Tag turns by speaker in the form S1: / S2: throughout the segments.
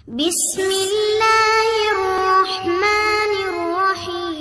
S1: بسم الله الرحمن الرحيم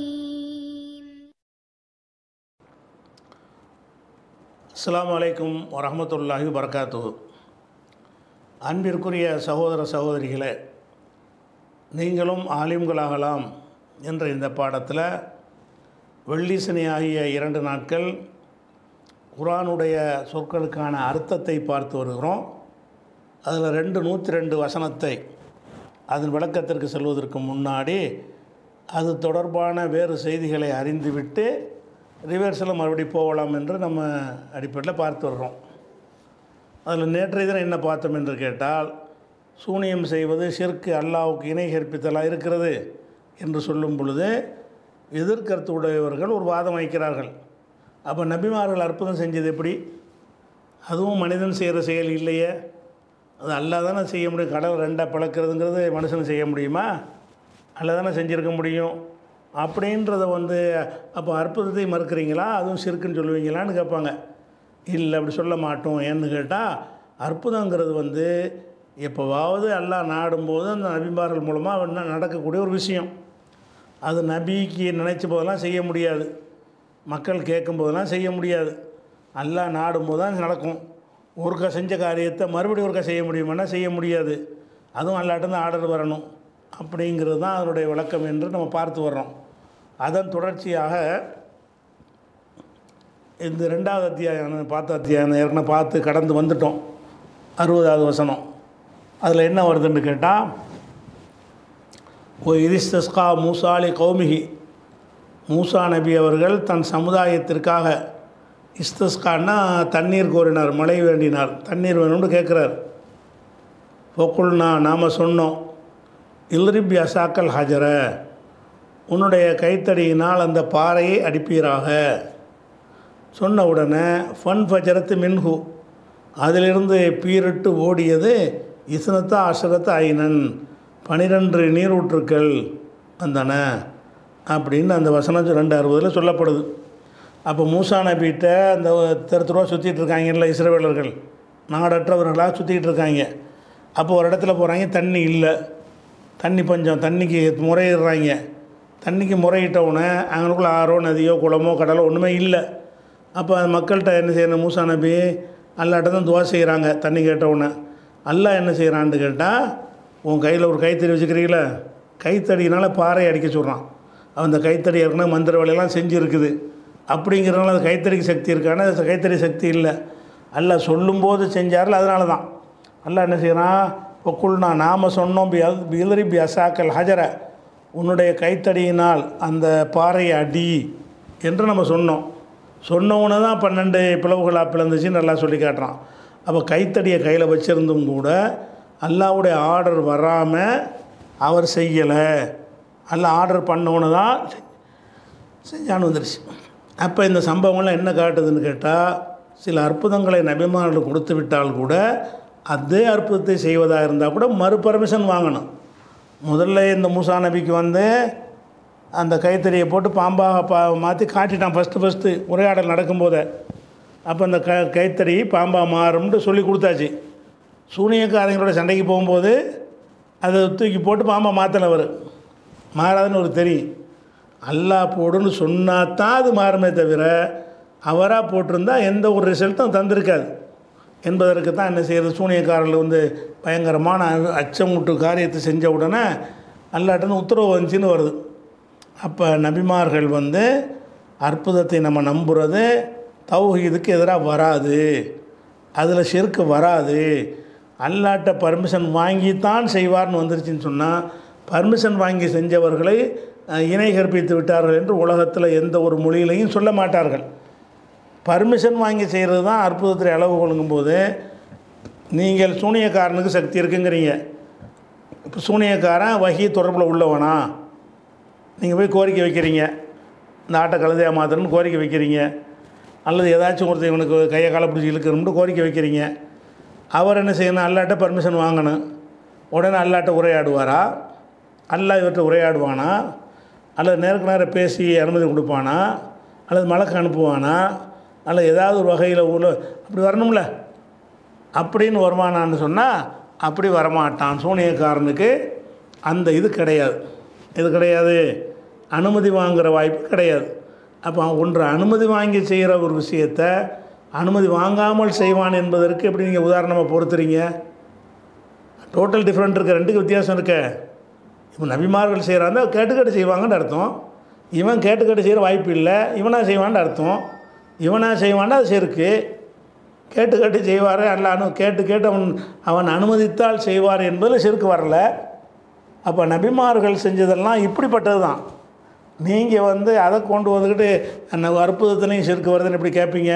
S2: அஸ்ஸலாமு அலைக்கும் வரஹ்மத்துல்லாஹி வரகாத்து அன்பிற்குரிய சகோதர சகோதரிகளே நீங்களும் ஆலிம்களாகலாம் என்ற இந்த பாடத்தில் வெள்ளி சனி ஆகிய இரண்டு நாட்கள் குரானுடைய சொற்களுக்கான அர்த்தத்தை பார்த்து வருகிறோம் அதில் ரெண்டு நூற்றி ரெண்டு வசனத்தை அதன் விளக்கத்திற்கு செல்வதற்கு முன்னாடி அது தொடர்பான வேறு செய்திகளை அறிந்துவிட்டு ரிவர்ஸில் மறுபடி போகலாம் என்று நம்ம அடிப்படையில் பார்த்து வர்றோம் அதில் நேற்றைய தினம் என்ன பார்த்தோம் என்று கேட்டால் சூனியம் செய்வது ஷிர்க்கு அல்லாவுக்கு இணை கற்பித்தலாக இருக்கிறது என்று சொல்லும் பொழுது எதிர்கருத்து உடையவர்கள் ஒரு வாதம் வைக்கிறார்கள் அப்போ நபிமார்கள் அற்புதம் செஞ்சது எப்படி அதுவும் மனிதன் செய்கிற செயல் இல்லையே அது அல்லா தானே செய்ய முடியும் கடல் ரெண்டாக பழக்கிறதுங்கிறது மனுஷன் செய்ய முடியுமா அல்ல தானே செஞ்சுருக்க முடியும் அப்படின்றத வந்து அப்போ அற்புதத்தை மறுக்கிறீங்களா அதுவும் சிறுக்குன்னு சொல்லுவீங்களான்னு கேட்பாங்க இல்லை அப்படி சொல்ல மாட்டோம் ஏன்னு கேட்டால் அற்புதங்கிறது வந்து எப்போவாவது எல்லாம் நாடும்போது அந்த நபிமார்கள் மூலமாக ந- நடக்கக்கூடிய ஒரு விஷயம் அது நபிக்கு நினைச்ச போதெல்லாம் செய்ய முடியாது மக்கள் கேட்கும் போதெல்லாம் செய்ய முடியாது அல்லாஹ் நாடும்போது தான் நடக்கும் ஒருக்கா செஞ்ச காரியத்தை மறுபடியும் ஒருக்கா செய்ய முடியுமானா செய்ய முடியாது அதுவும் அல்லாட்டிருந்து ஆர்டர் வரணும் அப்படிங்கிறது தான் அதனுடைய விளக்கம் என்று நம்ம பார்த்து வர்றோம் அதன் தொடர்ச்சியாக இந்த ரெண்டாவது அத்தியாயம் பார்த்த அத்தியாயம் ஏற்கனவே பார்த்து கடந்து வந்துட்டோம் அறுபதாவது வசனம் அதில் என்ன வருதுன்னு கேட்டால் ஓ இரிஸ்தஸ்கா மூசாலி கௌமிகி மூசா நபி அவர்கள் தன் சமுதாயத்திற்காக இஸ்தஸ்கான்னா தண்ணீர் கோரினார் மழை வேண்டினார் தண்ணீர் வேணும்னு கேட்குறார் பொக்குள்னா நாம் சொன்னோம் இல்ரிபி அசாக்கல் ஹஜர உன்னுடைய கைத்தடியினால் அந்த பாறையை அடிப்பீராக சொன்ன உடனே ஃபன் ஃபஜரத்து மின்ஹு அதிலிருந்து பீரிட்டு ஓடியது இஸ்னத்தா அஷரத்து ஐனன் பனிரெண்டு நீரூற்றுக்கள் வந்தன அப்படின்னு அந்த வசனம் ரெண்டு அறுபதில் சொல்லப்படுது அப்போ மூசா நபிகிட்ட அந்த தெரு தெருவா சுற்றிட்டு இருக்காங்கல்ல இஸ்ரவேலர்கள் நாடற்றவர்களாக சுற்றிக்கிட்டு இருக்காங்க அப்போ ஒரு இடத்துல போகிறாங்க தண்ணி இல்லை தண்ணி பஞ்சம் தண்ணிக்கு முறையிடுறாங்க தண்ணிக்கு முறையிட்டவுடனே அவங்களுக்குள்ள ஆறோ நதியோ குளமோ கடலோ ஒன்றுமே இல்லை அப்போ அந்த மக்கள்கிட்ட என்ன செய்யணும் மூசா நபி அல்லாட்ட தான் துவா செய்கிறாங்க தண்ணி கேட்டவுடனே அல்லாஹ் என்ன செய்கிறான்னு கேட்டால் உன் கையில் ஒரு கைத்தறி வச்சுக்கிறீங்களா கைத்தடியினால் பாறை அடிக்க சொல்கிறான் அந்த கைத்தடி ஏற்கனவே மந்திர வேலையெல்லாம் செஞ்சுருக்குது அப்படிங்கிறனால அது கைத்தறிக்கு சக்தி இருக்கான அது கைத்தறி சக்தி இல்லை அல்லாஹ் சொல்லும்போது செஞ்சார்ல அதனால தான் அல்லாஹ் என்ன செய்கிறான் பொக்குள்னா நாம் சொன்னோம் பி அல் பிலரி பி அசாக்கல் ஹஜர உன்னுடைய கைத்தடியினால் அந்த பாறையை அடி என்று நம்ம சொன்னோம் சொன்னவனு தான் பன்னெண்டு பிளவுகளாக பிளந்துச்சுன்னு நல்லா சொல்லி காட்டுறான் அப்போ கைத்தடியை கையில் வச்சுருந்தும் கூட அல்லாவுடைய ஆர்டர் வராமல் அவர் செய்யலை அல்ல ஆர்டர் பண்ணவனு தான் செஞ்சான்னு வந்துருச்சு அப்போ இந்த சம்பவங்கள்லாம் என்ன காட்டுதுன்னு கேட்டால் சில அற்புதங்களை நபிமார்கள் கொடுத்து விட்டால் கூட அதே அற்புதத்தை செய்வதாக இருந்தால் கூட மறு பர்மிஷன் வாங்கணும் முதல்ல இந்த மூசா நபிக்கு வந்து அந்த கைத்தறியை போட்டு பாம்பாக பா மாற்றி காட்டிட்டான் ஃபஸ்ட்டு ஃபஸ்ட்டு உரையாடல் நடக்கும்போதே அப்போ அந்த க கைத்தறி பாம்பாக மாறும்னு சொல்லி கொடுத்தாச்சு சூனியக்காரங்களோட சண்டைக்கு போகும்போது அதை தூக்கி போட்டு பாம்பாக மாற்றலை அவர் மாறாதுன்னு ஒரு தெரியும் அல்லாஹ் போடுன்னு சொன்னா தான் அது மாறுமே தவிர அவராக போட்டிருந்தா எந்த ஒரு ரிசல்ட்டும் தந்திருக்காது என்பதற்கு தான் என்ன செய்கிறது சூனியக்காரர்கள் வந்து பயங்கரமான அ- அச்சமூட்டு காரியத்தை செஞ்ச உடனே அல்லாட்டன்னு உத்தரவு வந்துச்சுன்னு வருது அப்போ நபிமார்கள் வந்து அற்புதத்தை நம்ம நம்புறது தௌஹீதுக்கு எதிராக வராது அதில் ஷிர்க்கு வராது அல்லாட்ட பர்மிஷன் வாங்கித்தான் செய்வார்னு வந்துருச்சுன்னு சொன்னால் பர்மிஷன் வாங்கி செஞ்சவர்களை அஹ், இணை கற்பித்து விட்டார்கள் என்று உலகத்தில் எந்த ஒரு மொழியிலையும் சொல்ல மாட்டார்கள் பர்மிஷன் வாங்கி செய்கிறது தான் அற்புதத்தை அளவு கொள்ளும்போது நீங்கள் சூனியக்காரனுக்கு சக்தி இருக்குங்கிறீங்க இப்போ சூனியக்காரன் வகி தொடர்பில் உள்ளவனா நீங்கள் போய் கோரிக்கை வைக்கிறீங்க இந்த ஆட்டை கழுதையாக மாற்றணும்னு கோரிக்கை வைக்கிறீங்க அல்லது ஏதாச்சும் ஒருத்தர் இவனுக்கு கையை காலை பிடிச்சி இழுக்கணும்னு கோரிக்கை வைக்கிறீங்க அவர் என்ன செய்யணும் அல்லாட்ட பர்மிஷன் வாங்கணும் உடனே அல்லாட்ட உரையாடுவாரா அல்லா இவர்கிட்ட உரையாடுவானா அல்லது நேருக்கு நேரம் பேசி அனுமதி கொடுப்பானா அல்லது மலக்கு அனுப்புவானா அல்லது ஏதாவது ஒரு வகையில் உள்ள அப்படி வரணும்ல அப்படின்னு வருமானான்னு சொன்னால் அப்படி வரமாட்டான் சூனியக்காரனுக்கு அந்த இது கிடையாது இது கிடையாது அனுமதி வாங்குகிற வாய்ப்பு கிடையாது அப்போ அவன் ஒன்று அனுமதி வாங்கி செய்கிற ஒரு விஷயத்தை அனுமதி வாங்காமல் செய்வான் என்பதற்கு எப்படி நீங்கள் உதாரணமாக பொறுத்துறீங்க டோட்டல் டிஃப்ரெண்ட் இருக்க ரெண்டுக்கு வித்தியாசம் இருக்க இப்போ நபிமார்கள் செய்கிறாங்க கேட்டு கேட்டு செய்வாங்கன்னு அர்த்தம் இவன் கேட்டு கேட்டு செய்கிற வாய்ப்பு இல்லை இவனாக செய்வான்னு அர்த்தம் இவனாக செய்வான்னா அது செருக்கு கேட்டு கேட்டு செய்வார் அல்ல அனு கேட்டு கேட்டு அவன் அவன் அனுமதித்தால் செய்வார் என்பதில் செருக்கு வரல அப்போ நபிமார்கள் செஞ்சதெல்லாம் இப்படிப்பட்டது தான் நீங்கள் வந்து அதை கொண்டு வந்துக்கிட்டு அந்த அற்புதத்துலேயும் செருக்கு வருதுன்னு எப்படி கேட்பீங்க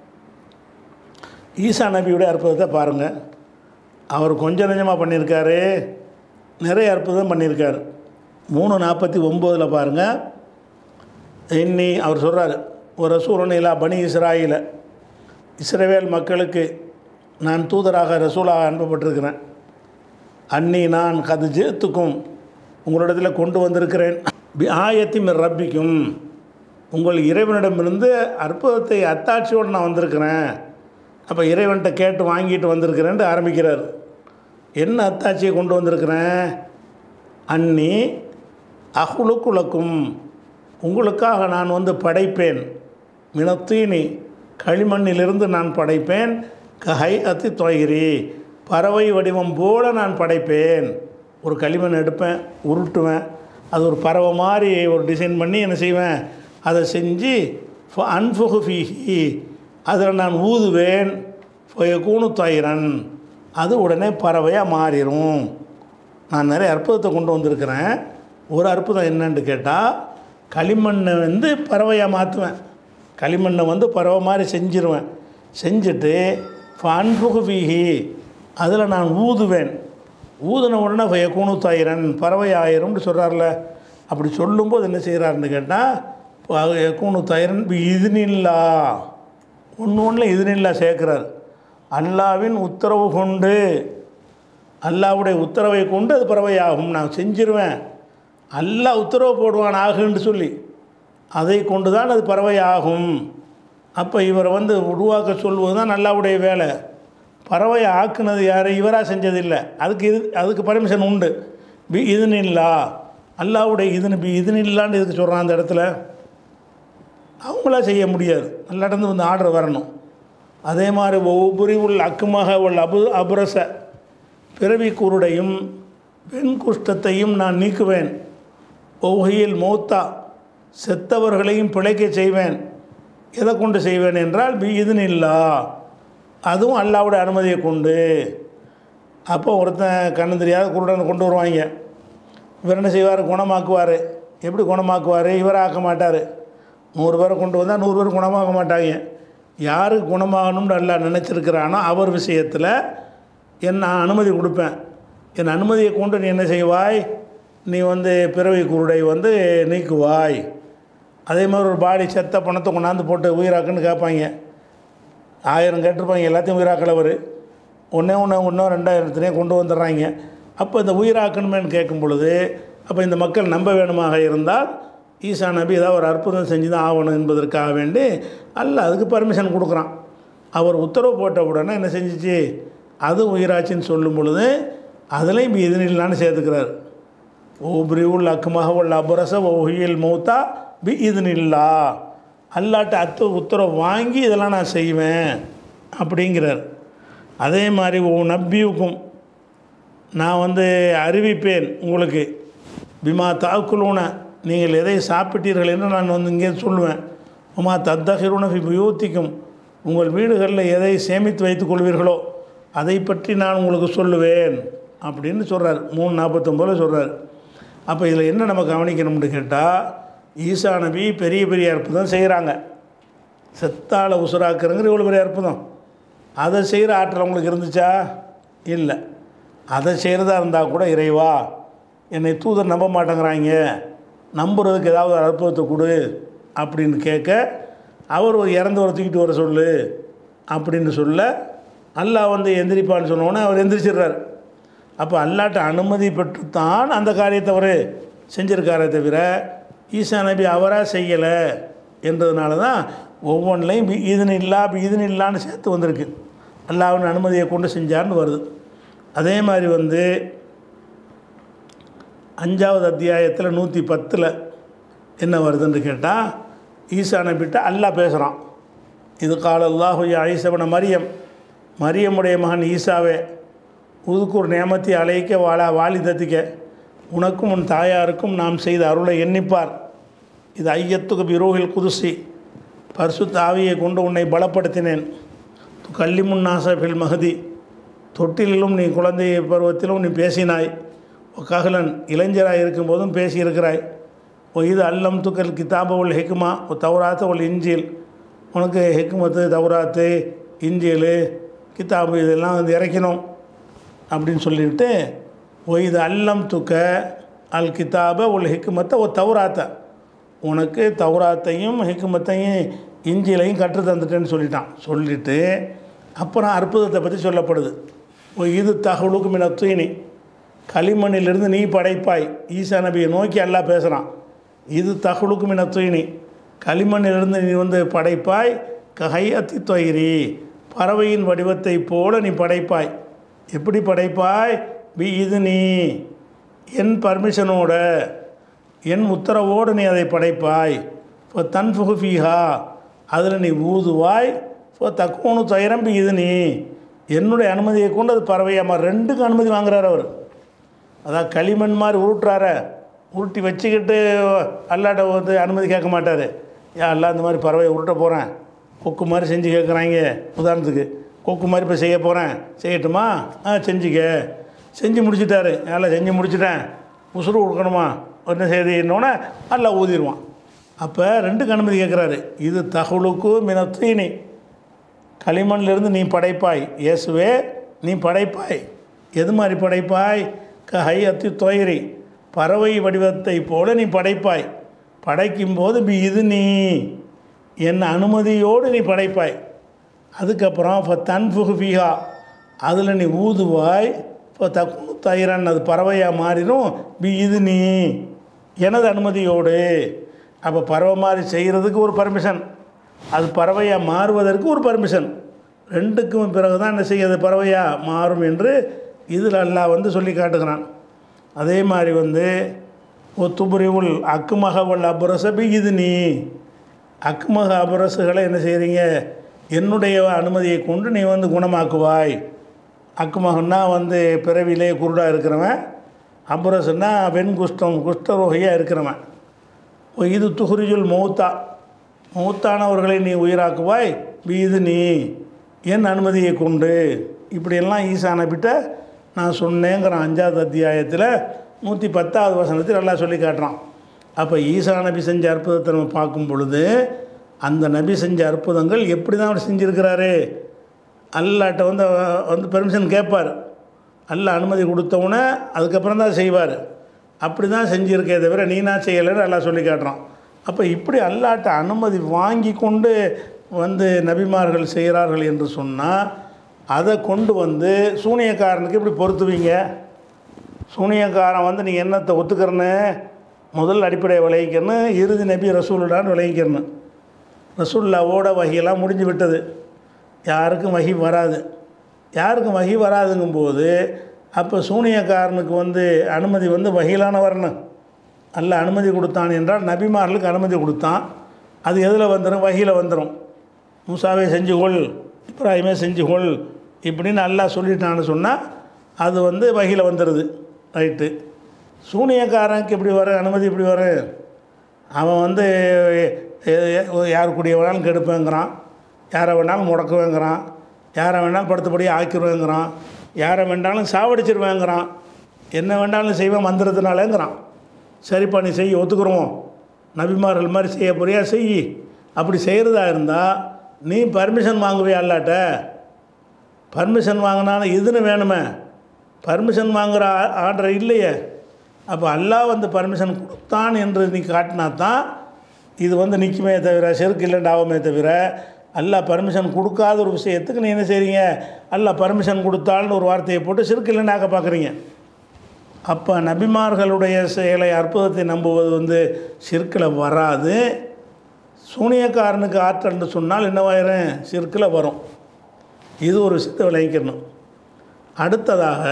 S2: ஈசா நபியுடைய அற்புதத்தை பாருங்கள் அவர் கொஞ்சம் நெஞ்சமாக பண்ணியிருக்காரு நிறைய அற்புதம் பண்ணியிருக்காரு மூணு நாற்பத்தி ஒம்போதில் பாருங்கள் இன்னி அவர் சொல்கிறார் ஒரு ரசூலன் இல்லா பனி இஸ்ராயில இஸ்ரவேல் மக்களுக்கு நான் தூதராக ரசூலாக அனுப்பப்பட்டிருக்கிறேன் அன்னி நான் கது ஜேத்துக்கும் உங்களிடத்தில் கொண்டு வந்திருக்கிறேன் பி ஆயத்தி மிர் ரப்பிக்கும் உங்கள் இறைவனிடமிருந்து அற்புதத்தை அத்தாட்சியோடு நான் வந்திருக்கிறேன் அப்போ இறைவன்கிட்ட கேட்டு வாங்கிட்டு வந்திருக்கிறேன்ட்டு ஆரம்பிக்கிறார் என்ன அத்தாட்சியை கொண்டு வந்திருக்கிறேன் அன்னி அகுலுக்குலக்கும் உங்களுக்காக நான் வந்து படைப்பேன் மினத்தீனி களிமண்ணிலிருந்து நான் படைப்பேன் கஹை அத்தி தொயரி பறவை வடிவம் போல நான் படைப்பேன் ஒரு களிமண் எடுப்பேன் உருட்டுவேன் அது ஒரு பறவை மாதிரி ஒரு டிசைன் பண்ணி என்ன செய்வேன் அதை செஞ்சு அன்ஃபுகு ஃபீஹி அதில் நான் ஊதுவேன் கூணு தயிரன் அது உடனே பறவையாக மாறிடும் நான் நிறைய அற்புதத்தை கொண்டு வந்திருக்கிறேன் ஒரு அற்புதம் என்னன்னு கேட்டால் களிமண்ணை வந்து பறவையாக மாற்றுவேன் களிமண்ணை வந்து பறவை மாதிரி செஞ்சிருவேன் செஞ்சுட்டு அன்புகு வீகி அதில் நான் ஊதுவேன் ஊதின உடனே கூணு தாயிரன் பறவை ஆயிரம்னு சொல்கிறார்ல அப்படி சொல்லும்போது என்ன செய்கிறாருன்னு கேட்டால் கூணு தாயிரன் இதுனில்லா ஒன்று ஒன்றில் இதுனில்லா சேர்க்குறார் அல்லாவின் உத்தரவு கொண்டு அல்லாவுடைய உத்தரவை கொண்டு அது பறவையாகும் நான் செஞ்சிருவேன் அல்லாஹ் உத்தரவு போடுவான் ஆகுன்னு சொல்லி அதை கொண்டு தான் அது பறவை ஆகும் அப்போ இவரை வந்து உருவாக்க சொல்வது தான் அல்லாவுடைய வேலை பறவையை ஆக்குனது யார் இவராக செஞ்சதில்லை அதுக்கு இது அதுக்கு பர்மிஷன் உண்டு பி இதுனில்லா அல்லாவுடைய இதுன்னு பி இதுனில்லான்னு இதுக்கு சொல்கிறான் அந்த இடத்துல அவங்களா செய்ய முடியாது நல்ல இடந்து வந்து ஆர்டர் வரணும் அதே மாதிரி ஒவ்வொரு உள்ள அக்குமாக உள்ள அபு அபுரச பிறவி குருடையும் பெண் குஷ்டத்தையும் நான் நீக்குவேன் ஒவ்வொகையில் மௌத்தா செத்தவர்களையும் பிழைக்க செய்வேன் எதை கொண்டு செய்வேன் என்றால் பி இதுனில்லா அதுவும் அல்லாவுடைய அனுமதியை கொண்டு அப்போ ஒருத்தன் கண்ணு தெரியாத குருடனை கொண்டு வருவாங்க இவர் என்ன செய்வார் குணமாக்குவார் எப்படி குணமாக்குவார் இவரை ஆக்க மாட்டார் நூறு பேரை கொண்டு வந்தால் நூறு பேர் குணமாக்க மாட்டாங்க யாருக்கு குணமாகணும்னு அல்லா நினச்சிருக்கிறானோ அவர் விஷயத்தில் என் நான் அனுமதி கொடுப்பேன் என் அனுமதியை கொண்டு நீ என்ன செய்வாய் நீ வந்து பிறவி குருடை வந்து நீக்குவாய் அதே மாதிரி ஒரு பாடி செத்த பணத்தை கொண்டாந்து போட்டு உயிராக்குன்னு கேட்பாங்க ஆயிரம் கேட்டிருப்பாங்க எல்லாத்தையும் உயிராக்கலவர் ஒன்றே ஒன்று ஒன்றும் ரெண்டாயிரத்துலேயும் கொண்டு வந்துடுறாங்க அப்போ இந்த உயிராக்கணுமேன்னு கேட்கும் பொழுது அப்போ இந்த மக்கள் நம்ப வேணுமாக இருந்தால் ஈசா நபி ஏதாவது ஒரு அற்புதம் செஞ்சு தான் ஆகணும் என்பதற்காக வேண்டி அல்ல அதுக்கு பர்மிஷன் கொடுக்குறான் அவர் உத்தரவு போட்ட உடனே என்ன செஞ்சிச்சு அது உயிராச்சின்னு சொல்லும் பொழுது அதுலேயும் இதுனில்லான்னு சேர்த்துக்கிறார் ஓப்ரி உள்ள அக்குமாக உள்ள அபரச ஒஹியல் மௌத்தா பி இதுனில்லா அல்லாட்ட அத்து உத்தரவு வாங்கி இதெல்லாம் நான் செய்வேன் அப்படிங்கிறார் அதே மாதிரி ஓ நப்பியுக்கும் நான் வந்து அறிவிப்பேன் உங்களுக்கு பிமா தாக்குலூன நீங்கள் எதை சாப்பிட்டீர்கள் என்று நான் வந்து இங்கே சொல்லுவேன் உமா தத்தகிருண யூத்திக்கும் உங்கள் வீடுகளில் எதை சேமித்து வைத்துக் கொள்வீர்களோ அதை பற்றி நான் உங்களுக்கு சொல்லுவேன் அப்படின்னு சொல்கிறார் மூணு நாற்பத்தொம்போதில் சொல்கிறார் அப்போ இதில் என்ன நம்ம கவனிக்கணும்னு கேட்டால் ஈசா நபி பெரிய பெரிய அற்புதம் செய்கிறாங்க செத்தால உசுராக்குறங்கிற இவ்வளோ பெரிய அற்புதம் அதை செய்கிற ஆற்றல் அவங்களுக்கு இருந்துச்சா இல்லை அதை செய்கிறதா இருந்தால் கூட இறைவா என்னை தூதர் நம்ப மாட்டேங்கிறாங்க நம்புறதுக்கு ஏதாவது ஒரு அற்புதத்தை கொடு அப்படின்னு கேட்க அவர் ஒரு இறந்து வர தூக்கிட்டு வர சொல்லு அப்படின்னு சொல்ல அல்லாஹ் வந்து எந்திரிப்பான்னு சொன்னோன்னே அவர் எந்திரிச்சிடுறார் அப்போ அல்லாட்ட அனுமதி பெற்றுத்தான் அந்த காரியத்தை அவர் செஞ்சிருக்காரே தவிர ஈசா நபி அவராக செய்யலை என்றதுனால தான் ஒவ்வொன்றிலையும் இதன் இல்லா இதன் இல்லான்னு சேர்த்து வந்திருக்கு அல்லாவின் அனுமதியை கொண்டு செஞ்சார்னு வருது அதே மாதிரி வந்து அஞ்சாவது அத்தியாயத்தில் நூற்றி பத்தில் என்ன வருதுன்னு கேட்டால் ஈசா நபிட்ட அல்லாஹ் பேசுகிறான் இது கால அல்லாஹு ஐசவன மரியம் மரியமுடைய மகன் ஈசாவே உதுக்கூர் நேமத்தை அழைக்க வாழா வாலிதத்திக்க உனக்கும் உன் தாயாருக்கும் நாம் செய்த அருளை எண்ணிப்பார் இது ஐயத்துக்கு பிரோகில் குதிசி பரிசுத்த ஆவியை கொண்டு உன்னை பலப்படுத்தினேன் கல்லிமுன் நாசபில் மகதி தொட்டிலும் நீ குழந்தை பருவத்திலும் நீ பேசினாய் ககலன் இளைஞராக இருக்கும்போதும் பேசியிருக்கிறாய் ஓ இது அல்லம் துக்கல் கிதாப உள் ஹெக்குமா ஓ தௌராத்த உள் இஞ்சில் உனக்கு ஹெக்குமத்து தௌராத்து இஞ்சில் கிதாபு இதெல்லாம் வந்து இறக்கணும் அப்படின்னு சொல்லிவிட்டு ஓ இது அல்லம் துக்க அல் கிதாப உள் ஹிக்குமத்தை ஓ தௌராத்த உனக்கு தௌராத்தையும் ஹிக்குமத்தையும் இஞ்சிலையும் கற்று தந்துட்டேன்னு சொல்லிட்டான் சொல்லிவிட்டு அப்புறம் அற்புதத்தை பற்றி சொல்லப்படுது ஓ இது தகவலுக்கு மின தூய்னி களிமண்ணிலிருந்து நீ படைப்பாய் ஈசா நபியை நோக்கி எல்லாம் பேசுகிறான் இது தகவலுக்கு மின தூய்னி களிமண்ணிலிருந்து நீ வந்து படைப்பாய் கஹை அத்தி தொயிரி பறவையின் வடிவத்தை போல நீ படைப்பாய் எப்படி படைப்பாய் பி இது நீ என் பர்மிஷனோட என் உத்தரவோடு நீ அதை படைப்பாய் இப்போ தன் ஃபுகுஃபீஹா அதில் நீ ஊதுவாய் இப்போ தக்குவனு துயரம்பி இது நீ என்னுடைய அனுமதியை கொண்டு அது பறவையாமா ரெண்டுக்கும் அனுமதி வாங்குறாரு அவர் அதான் களிமண் மாதிரி உருட்டுறார உருட்டி வச்சுக்கிட்டு அல்லாட்ட வந்து அனுமதி கேட்க மாட்டார் ஏன் அல்லா இந்த மாதிரி பறவையை உருட்ட போகிறேன் கொக்கு மாதிரி செஞ்சு கேட்குறாங்க உதாரணத்துக்கு கொக்கு மாதிரி இப்போ செய்ய போகிறேன் செய்யட்டுமா ஆ செஞ்சுக்க செஞ்சு முடிச்சிட்டாரு எல்லாம் செஞ்சு முடிச்சிட்டேன் உசுறு கொடுக்கணுமா என்ன செய்தி என்னோடனே அல்லா ஊதிடுவான் அப்போ ரெண்டுக்கு அனுமதி கேட்குறாரு இது தகவலுக்கு மினத்தீனி களிமண்ணிலிருந்து நீ படைப்பாய் இயேசுவே நீ படைப்பாய் எது மாதிரி படைப்பாய் க ஹை அத்தி தொயரி பறவை வடிவத்தை போல நீ படைப்பாய் படைக்கும்போது பி இது நீ என் அனுமதியோடு நீ படைப்பாய் அதுக்கப்புறம் இப்போ தன்ஃபுகு ஃபீஹா அதில் நீ ஊதுவாய் இப்போ தக்கு தயிரன் அது பறவையாக மாறிடும் பி இது நீ எனது அனுமதியோடு அப்போ பறவை மாதிரி செய்கிறதுக்கு ஒரு பர்மிஷன் அது பறவையாக மாறுவதற்கு ஒரு பர்மிஷன் ரெண்டுக்கும் பிறகு தான் என்ன செய்யுது பறவையாக மாறும் என்று இதில் அல்லாஹ் வந்து சொல்லி காட்டுகிறான் அதே மாதிரி வந்து ஒத்துபுரிவுள் அக்குமகவல் அபுரசபி இது நீ அக்குமக அபரசுகளை என்ன செய்கிறீங்க என்னுடைய அனுமதியை கொண்டு நீ வந்து குணமாக்குவாய் அக்குமகன்னா வந்து பிறவிலே குருடாக இருக்கிறவன் அபரசுன்னா வெண் குஷ்டம் குஷ்டரோகியாக இருக்கிறவன் ஓ, இது துஹுரிஜுல் மௌத்தா மௌத்தானவர்களை நீ உயிராக்குவாய் இது நீ என் அனுமதியை கொண்டு இப்படியெல்லாம் ஈசா நபிட்ட நான் சொன்னேங்கிறான் அஞ்சாவது அத்தியாயத்தில் நூற்றி பத்தாவது வசனத்தில் நல்லா சொல்லி காட்டுறான் அப்போ ஈசா நபி செஞ்ச அற்புதத்தை நம்ம பார்க்கும் பொழுது அந்த நபி செஞ்ச அற்புதங்கள் எப்படி தான் அவர் செஞ்சுருக்கிறாரு அல்லாட்ட வந்து அவ- வந்து பெர்மிஷன் கேட்பார் அல்ல அனுமதி கொடுத்தவுடனே அதுக்கப்புறம் தான் செய்வார் அப்படி தான் செஞ்சுருக்கே தவிர நீனா செய்யலைன்னு எல்லாம் சொல்லி காட்டுறான் அப்போ இப்படி அல்லாட்ட அனுமதி வாங்கி கொண்டு வந்து நபிமார்கள் செய்கிறார்கள் என்று சொன்னால் அதை கொண்டு வந்து சூனியக்காரனுக்கு இப்படி பொருத்துவீங்க சூனியக்காரன் வந்து நீங்கள் என்னத்தை ஒத்துக்கிறன்னு முதல் அடிப்படையை விளைவிக்கணும் இறுதி நபி ரசூலுடான்னு விளைவிக்கணும் ரசூல்லாவோட வகையெல்லாம் முடிஞ்சு விட்டது யாருக்கும் வகி வராது யாருக்கும் வகி வராதுங்கும்போது அப்போ சூனியக்காரனுக்கு வந்து அனுமதி வந்து வகையிலான வரணும் அல்ல அனுமதி கொடுத்தான் என்றால் நபிமார்களுக்கு அனுமதி கொடுத்தான் அது எதில் வந்துடும் வகையில் வந்துடும் மூசாவே செஞ்சு கொள் இப்ராஹிமே செஞ்சு கொள் இப்படின்னு அல்லாஹ் சொல்லிட்டான்னு சொன்னால் அது வந்து வகையில் வந்துடுது ரைட்டு சூனியக்காரனுக்கு எப்படி வர அனுமதி எப்படி வரும் அவன் வந்து எ- எ- யார் கூடிய வேணாலும் கெடுப்பேங்கிறான் யாரை வேணாலும் முடக்குவேங்கிறான் யாரை வேணாலும் படுத்தபடி ஆக்கிடுவேங்கிறான் யாரை வேண்டாலும் சாவடிச்சிருவேங்கிறான் என்ன வேண்டாலும் செய்வேன் மந்திரத்தினாலேங்கிறான் சரிப்பா நீ செய் ஒத்துக்குறோம் நபிமார்கள் மாதிரி செய்ய போறியா செய் அப்படி செய்கிறதா இருந்தால் நீ பர்மிஷன் வாங்குவியா அல்லாட்ட பர்மிஷன் வாங்கினாலும் இதுன்னு வேணுமே பர்மிஷன் வாங்குகிற ஆர்டர் இல்லையே அப்போ அல்லாஹ் வந்து பர்மிஷன் கொடுத்தான் என்று நீ காட்டினா தான் இது வந்து நிற்குமே தவிர செருக்கு இல்லைண்டாவுமே தவிர அல்லாஹ் பர்மிஷன் கொடுக்காத ஒரு விஷயத்துக்கு நீ என்ன செய்றீங்க அல்லாஹ் பர்மிஷன் கொடுத்தால்னு ஒரு வார்த்தையை போட்டு செருக்கு இல்லைண்டாக்க பார்க்குறீங்க அப்போ நபிமார்களுடைய செயலை அற்புதத்தை நம்புவது வந்து சிற்கில் வராது சூனியக்காரனுக்கு ஆற்றல்னு சொன்னால் என்னவாயிரும் சிற்கில் வரும் இது ஒரு விஷயத்தை விளைவிக்கணும் அடுத்ததாக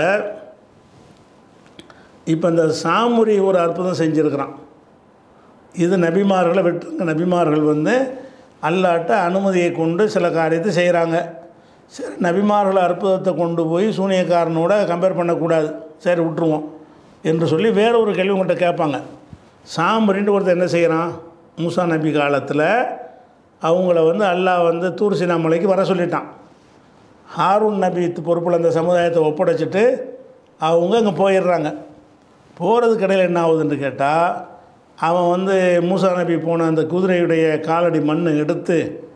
S2: இப்போ இந்த சாமுரி ஒரு அற்புதம் செஞ்சுருக்கிறான் இது நபிமார்களை விட்டுருங்க நபிமார்கள் வந்து அல்லாட்ட அனுமதியை கொண்டு சில காரியத்தை செய்கிறாங்க சரி நபிமார்கள் அற்புதத்தை கொண்டு போய் சூனியக்காரனோட கம்பேர் பண்ணக்கூடாது சரி விட்டுருவோம் என்று சொல்லி வேற ஒரு கேள்வி உங்கள்கிட்ட கேட்பாங்க சாம்பரின்ட்டு ஒருத்தர் என்ன செய்கிறான் மூசா நபி காலத்தில் அவங்கள வந்து அல்லாஹ் வந்து தூர் சீனா மலைக்கு வர சொல்லிட்டான் ஹாரூன் நபி பொறுப்பில் அந்த சமுதாயத்தை ஒப்படைச்சிட்டு அவங்க அங்கே போயிடுறாங்க போகிறதுக்கு இடையில் என்ன ஆகுதுன்னு கேட்டால் அவன் வந்து மூசா நபி போன அந்த குதிரையுடைய காலடி மண் எடுத்து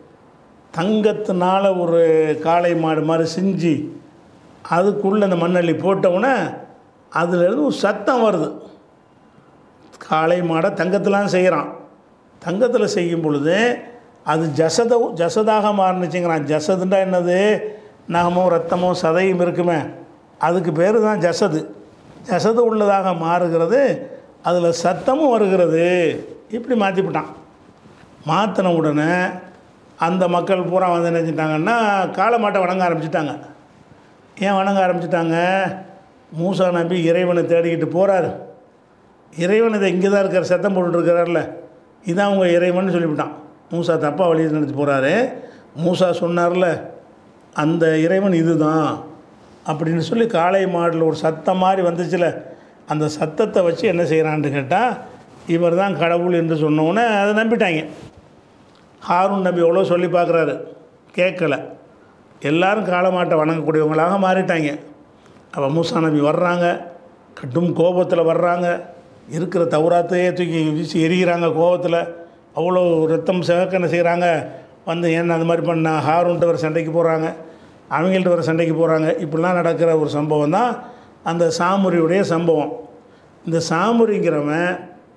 S2: தங்கத்தினால ஒரு காளை மாடு மாதிரி செஞ்சு அதுக்குள்ளே அந்த மண்ணள்ளி போட்டவுடனே அதுலேருந்து ஒரு சத்தம் வருது காளை மாடை தங்கத்திலாம் செய்கிறான் தங்கத்தில் செய்யும் பொழுது அது ஜசத ஜசதாக மாறுனுச்சுங்கிறான் ஜசதுண்டா என்னது நகமோ ரத்தமோ சதையும் இருக்குமே அதுக்கு பேர் தான் ஜசது ஜசது உள்ளதாக மாறுகிறது அதில் சத்தமும் வருகிறது இப்படி மாற்றிவிட்டான் மாற்றின உடனே அந்த மக்கள் பூரா வந்து என்ன செஞ்சிட்டாங்கன்னா காளை மாட்டை வணங்க ஆரம்பிச்சிட்டாங்க ஏன் வணங்க ஆரம்பிச்சிட்டாங்க மூசா நபி இறைவனை தேடிக்கிட்டு போகிறாரு இறைவன் இதை இங்கே தான் இருக்கார் சத்தம் போட்டுருக்கிறார்ல இதான் அவங்க இறைவன் சொல்லிவிட்டான் மூசா தப்பாக வழி நினச்சி போகிறாரு மூசா சொன்னார்ல அந்த இறைவன் இதுதான் அப்படின்னு சொல்லி காளை மாடில் ஒரு சத்தம் மாதிரி வந்துச்சுல அந்த சத்தத்தை வச்சு என்ன செய்கிறான்னு கேட்டால் இவர் தான் கடவுள் என்று சொன்னோன்னே அதை நம்பிட்டாங்க ஹாரூன் நபி எவ்வளோ சொல்லி பார்க்குறாரு கேட்கல எல்லாரும் காளமாட்டை வணங்கக்கூடியவங்களாக மாறிட்டாங்க அப்போ மூசா நபி வர்றாங்க கடும் கோபத்தில் வர்றாங்க இருக்கிற தௌராத்தையே தூக்கி வீசி எரிகிறாங்க கோபத்தில் அவ்வளோ ரத்தம் சிவக்க என்ன செய்கிறாங்க வந்து ஏன் அந்த மாதிரி பண்ண ஹாரூன்ட்டு வர சண்டைக்கு போகிறாங்க அவங்கள்ட்ட வர சண்டைக்கு போகிறாங்க இப்படிலாம் நடக்கிற ஒரு சம்பவம் தான் அந்த சாமுரியுடைய சம்பவம் இந்த சாமுரிங்கிறவன்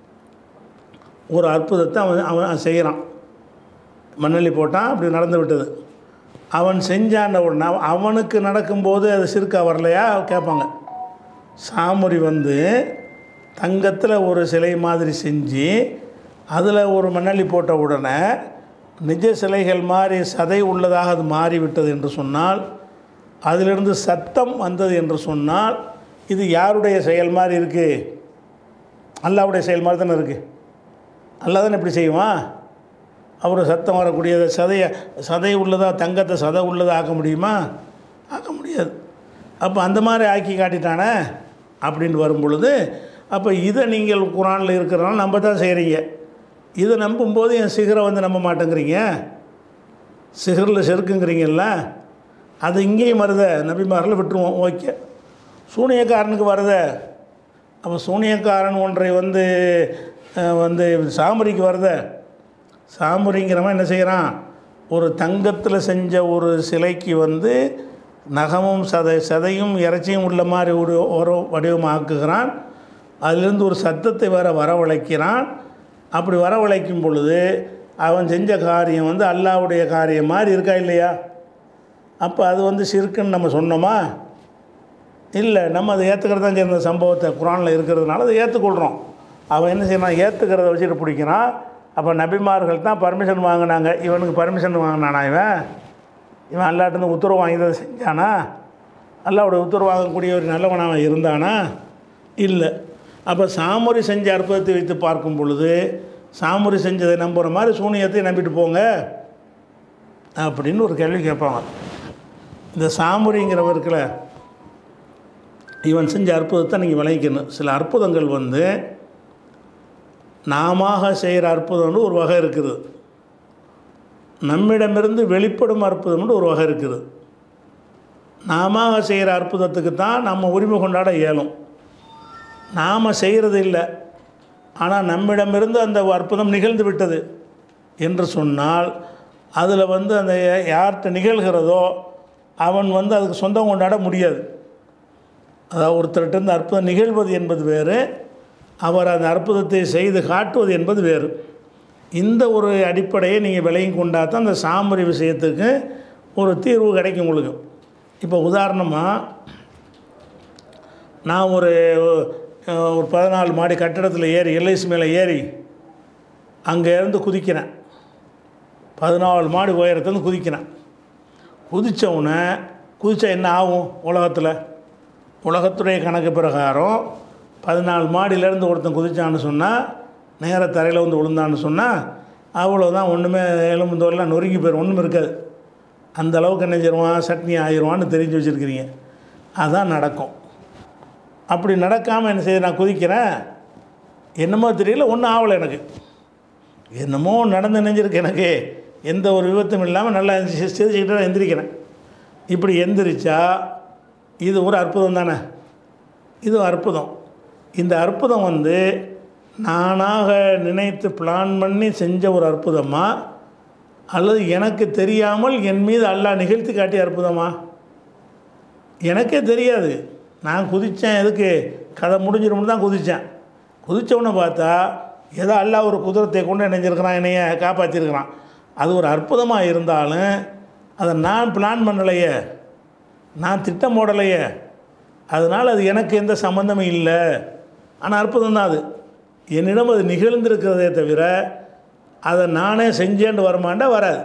S2: ஒரு அற்புதத்தை அவன் அவன் செய்கிறான் மண்ணள்ளி போட்டான் அப்படி நடந்து விட்டது அவன் செஞ்சாண்ட உடனே அவனுக்கு நடக்கும்போது அது சிறுக்கா வரலையா கேட்பாங்க சாமுரி வந்து தங்கத்தில் ஒரு சிலை மாதிரி செஞ்சு அதில் ஒரு மண்ணள்ளி போட்ட உடனே நிஜ சிலைகள் மாதிரி சதை உள்ளதாக அது மாறிவிட்டது என்று சொன்னால் அதிலிருந்து சத்தம் வந்தது என்று சொன்னால் இது யாருடைய செயல் மாதிரி இருக்குது அல்லாவுடைய செயல் மாதிரி தானே இருக்குது அல்லா தானே இப்படி செய்வான் அவர் சத்தம் வரக்கூடியதை சதையை சதை உள்ளதா தங்கத்தை சதை உள்ளதா ஆக்க முடியுமா ஆக்க முடியாது அப்போ அந்த மாதிரி ஆக்கி காட்டிட்டானே அப்படின்னு வரும் பொழுது அப்போ இதை நீங்கள் குரானில் இருக்கிறனால நம்ப தான் செய்கிறீங்க இதை நம்பும்போது என் சிகரை வந்து நம்ப மாட்டேங்கிறீங்க சிகரில் செருக்குங்கிறீங்கல்ல அது இங்கேயும் வருத நபிமாரில் விட்டுருவோம் ஓகே சூனியக்காரனுக்கு வருத அப்போ சூனியக்காரன் ஒன்றை வந்து அஹ், வந்து சாமரிக்கு வருத சாமுரிங்கிறவன் என்ன செய்கிறான் ஒரு தங்கத்தில் செஞ்ச ஒரு சிலைக்கு வந்து நகமும் சதை சதையும் இறைச்சியும் உள்ள மாதிரி ஒரு ஒரு வடிவமாக்குகிறான் அதிலிருந்து ஒரு சத்தத்தை வேற வரவழைக்கிறான் அப்படி வரவழைக்கும் பொழுது அவன் செஞ்ச காரியம் வந்து அல்லாவுடைய காரியம் மாதிரி இருக்கா இல்லையா அப்போ அது வந்து சிறுக்குன்னு நம்ம சொன்னோமா இல்லை நம்ம அதை ஏற்றுக்கிறது தான் சேர்ந்த சம்பவத்தை குரானில் இருக்கிறதுனால அதை ஏற்றுக்கொள்கிறோம் அவன் என்ன செய்யறான் ஏற்றுக்கிறத வச்சுட்டு பிடிக்கிறான் அப்போ நபிமார்கள் தான் பர்மிஷன் வாங்கினாங்க இவனுக்கு பர்மிஷன் வாங்கினானா இவன் இவன் அல்லாட்டிருந்து உத்தரவு வாங்கி தான் செஞ்சானா அல்லாவுடைய உத்தரவு வாங்கக்கூடிய ஒரு நல்லவன் அவன் இருந்தானா இல்லை அப்போ சாமுரி செஞ்ச அற்புதத்தை வைத்து பார்க்கும் பொழுது சாமுரி செஞ்சதை நம்புகிற மாதிரி சூனியத்தை நம்பிட்டு போங்க அப்படின்னு ஒரு கேள்வி கேட்பாங்க இந்த சாமுரிங்கிறவருக்குல இவன் செஞ்ச அற்புதத்தை நீங்கள் விளைவிக்கணும் சில அற்புதங்கள் வந்து நாம செய்கிற அற்புதம்னு ஒரு வகை இருக்குது நம்மிடமிருந்து வெளிப்படும் அற்புதம்னு ஒரு வகை இருக்குது நாம செய்கிற அற்புதத்துக்கு தான் நம்ம உரிமை கொண்டாட இயலும் நாம் செய்கிறது இல்லை ஆனால் நம்மிடமிருந்து அந்த அற்புதம் நிகழ்ந்து விட்டது என்று சொன்னால் அதில் வந்து அந்த யார்கிட்ட நிகழ்கிறதோ அவன் வந்து அதுக்கு சொந்தம் கொண்டாட முடியாது அதாவது ஒருத்தர்கிட்ட இருந்து அற்புதம் நிகழ்வது என்பது வேறு அவர் அந்த அற்புதத்தை செய்து காட்டுவது என்பது வேறு இந்த ஒரு அடிப்படையை நீங்கள் விலையும் கொண்டா தான் அந்த சாமரி விஷயத்துக்கு ஒரு தீர்வு கிடைக்கும் உங்களுக்கு இப்போ உதாரணமாக நான் ஒரு அஹ், ஒரு பதினாலு மாடி கட்டடத்தில் ஏறி எல்ஐசி மேலே ஏறி அங்கே இருந்து குதிக்கிறேன் பதினாலு மாடி உயரத்துலேருந்து குதிக்கிறேன் குதித்த உடனே குதித்தா என்ன ஆகும் உலகத்தில் உலகத்துடைய கணக்கு பிரகாரம் பதினாலு மாடியிலேருந்து ஒருத்தன் குதிச்சான்னு சொன்னால் நேர தரையில் வந்து விழுந்தான்னு சொன்னால் அவ்வளோதான் ஒன்றுமே எலும்பு தோல்லாம் நொறுங்கி போயிடும் ஒன்றும் இருக்காது அந்த அளவுக்கு என்ன செய்வான் சட்னி ஆயிடுவான்னு தெரிஞ்சு வச்சுருக்கிறீங்க அதான் நடக்கும் அப்படி நடக்காமல் என்ன செய்ய நான் குதிக்கிறேன் என்னமோ தெரியல ஒன்றும் ஆகலை எனக்கு என்னமோ நடந்து நெஞ்சிருக்கு எனக்கு எந்த ஒரு விபத்தும் இல்லாமல் நல்லா சிரிச்சுக்கிட்டு எந்திரிக்கிறேன் இப்படி எந்திரிச்சா இது ஒரு அற்புதம் தானே இது அற்புதம் இந்த அற்புதம் வந்து நானாக நினைத்து பிளான் பண்ணி செஞ்ச ஒரு அற்புதமா அல்லது எனக்கு தெரியாமல் என் மீது அல்லாஹ் நிகழ்த்தி காட்டிய அற்புதமா எனக்கே தெரியாது நான் குதித்தேன் எதுக்கு கதை முடிஞ்சிரும்னு தான் குதித்தேன் குதித்தவனை பார்த்தா ஏதோ அல்லாஹ் ஒரு குதிரத்தை கொண்டு இணைஞ்சிருக்கிறான் என்னைய காப்பாற்றிருக்கிறான் அது ஒரு அற்புதமாக இருந்தாலும் அதை நான் பிளான் பண்ணலையே நான் திட்டம் போடலையே அதனால் அது எனக்கு எந்த சம்மந்தமும் இல்லை ஆனால் அற்புதம் தான் அது என்னிடம் அது நிகழ்ந்திருக்கிறதே தவிர அதை நானே செஞ்சேன்னு வருமாண்டா வராது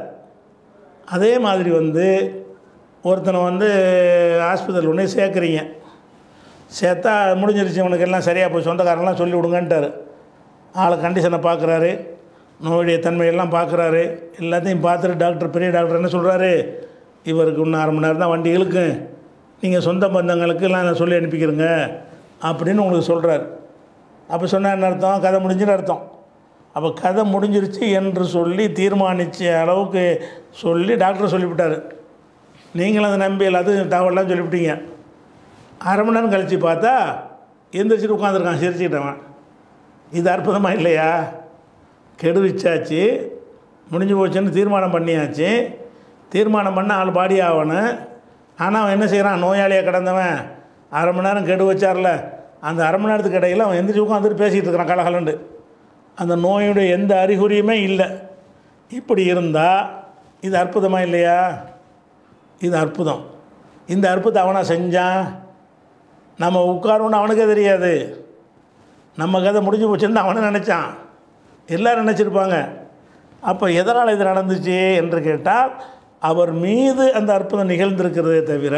S2: அதே மாதிரி வந்து ஒருத்தனை வந்து ஹாஸ்பிட்டல் ஒன்றே சேர்க்குறீங்க சேர்த்தா முடிஞ்சிருச்சு உனக்கு எல்லாம் சரியாக போய் சொந்தக்காரங்களாம் சொல்லி விடுங்கன்ட்டார் ஆளை கண்டிஷனை பார்க்குறாரு நோயுடைய தன்மையெல்லாம் பார்க்குறாரு எல்லாத்தையும் பார்த்துட்டு டாக்டர் பெரிய டாக்டர் என்ன சொல்கிறாரு இவருக்கு இன்னும் அரை மணி நேரம் தான் வண்டி இழுக்கும் நீங்கள் சொந்த பந்தங்களுக்கு எல்லாம் நான் சொல்லி அனுப்பிக்கிறங்க அப்படின்னு உங்களுக்கு சொல்கிறார் அப்போ சொன்னால் என்ன அர்த்தம் கதை முடிஞ்சுன்னு அர்த்தம் அப்போ கதை முடிஞ்சிருச்சு என்று சொல்லி தீர்மானித்த அளவுக்கு சொல்லி டாக்டர் சொல்லிவிட்டார் நீங்களும் அதை நம்பி எல்லாத்தையும் தகவலாம் சொல்லிவிட்டீங்க அரை மணி நேரம் கழித்து பார்த்தா எந்திரிச்சிட்டு உட்காந்துருக்கான் சிரிச்சுக்கிட்டவன் இது அற்புதமாக இல்லையா கெடுவிச்சாச்சு முடிஞ்சு போச்சுன்னு தீர்மானம் பண்ணியாச்சு தீர்மானம் பண்ண ஆள் பாடி ஆகணும் ஆனால் அவன் என்ன செய்கிறான் நோயாளியாக கிடந்தவன் அரை மணி நேரம் கெடு வச்சார்ல அந்த அரை மணி நேரத்துக்கு இடையில் அவன் எந்திரிச்சு உட்காந்துட்டு பேசிகிட்டு இருக்கிறான் கலகலண்டு அந்த நோயுடைய எந்த அறிகுறியுமே இல்லை இப்படி இருந்தால் இது அற்புதமாக இல்லையா இது அற்புதம் இந்த அற்புதத்தை அவனா செஞ்சான் நம்ம உட்காரோன்னு அவனுக்கே தெரியாது நம்ம கதை முடிஞ்சு போச்சுன்னு அவனை நினச்சான் எல்லோரும் நினச்சிருப்பாங்க அப்போ எதனால் இது நடந்துச்சு என்று கேட்டால் அவர் மீது அந்த அற்புதம் நிகழ்ந்திருக்கிறதே தவிர